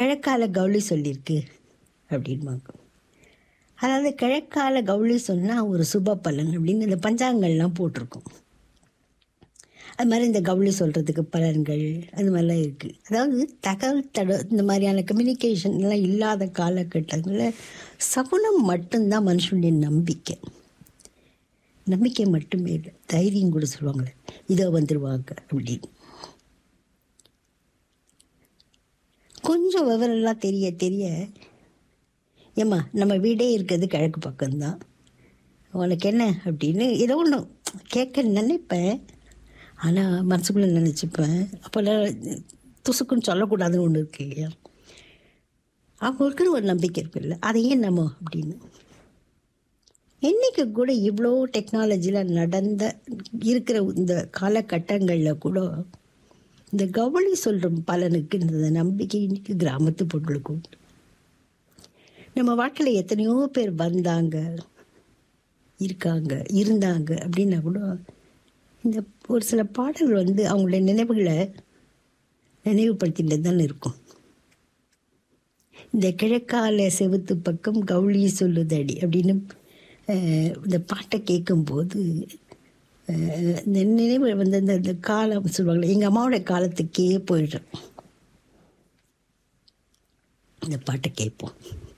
கிழக்கால கவுளி சொல்லியிருக்கு அப்படின்பாங்க அதாவது கிழக்கால கவுளி சொன்னால் ஒரு சுப பலன் அப்படின்னு இந்த பஞ்சாங்கள்லாம் போட்டிருக்கும் அது மாதிரி இந்த கவுளி சொல்கிறதுக்கு பலன்கள் அது மாதிரிலாம் இருக்குது அதாவது தகவல் தட இந்த மாதிரியான கம்யூனிகேஷன் எல்லாம் இல்லாத காலகட்டங்களில் சகுனம் மட்டும்தான் மனுஷனுடைய நம்பிக்கை நம்பிக்கை மட்டுமே இல்லை தைரியம் கூட சொல்லுவாங்களே இதோ வந்துடுவாங்க அப்படின்னு கொஞ்சம் விவரம்லாம் தெரிய தெரிய ஏம்மா நம்ம வீடே இருக்கிறது கிழக்கு பக்கம்தான் உனக்கு என்ன அப்படின்னு ஏதோ ஒன்று கேட்க நினைப்பேன் ஆனால் மனசுக்குள்ளே நினச்சிப்பேன் அப்போல்லாம் துசுக்குன்னு சொல்லக்கூடாதுன்னு ஒன்று இருக்கு இல்லையா அவங்களுக்குன்னு ஒரு நம்பிக்கை இருக்குல்ல அதை ஏன் நம்ம அப்படின்னு இன்றைக்கி கூட இவ்வளோ டெக்னாலஜியில் நடந்த இருக்கிற இந்த காலகட்டங்களில் கூட இந்த கவனி சொல்கிற பலனுக்கு இந்த நம்பிக்கை இன்னைக்கு கிராமத்து பொருளுக்கு உண்டு நம்ம வாழ்க்கையில் எத்தனையோ பேர் வந்தாங்க இருக்காங்க இருந்தாங்க அப்படின்னா கூட இந்த ஒரு சில பாடல்கள் வந்து அவங்களுடைய நினைவுகளை நினைவுபடுத்திட்டு தான் இருக்கும் இந்த கிழக்கால செவுத்து பக்கம் கவுளி சொல்லுதடி அப்படின்னு அஹ், இந்த பாட்டை கேட்கும்போது அஹ், இந்த நினைவு வந்து இந்த இந்த காலம் சொல்லுவாங்களே எங்கள் அம்மாவோட காலத்துக்கே போயிடுறேன் இந்த பாட்டை கேட்போம்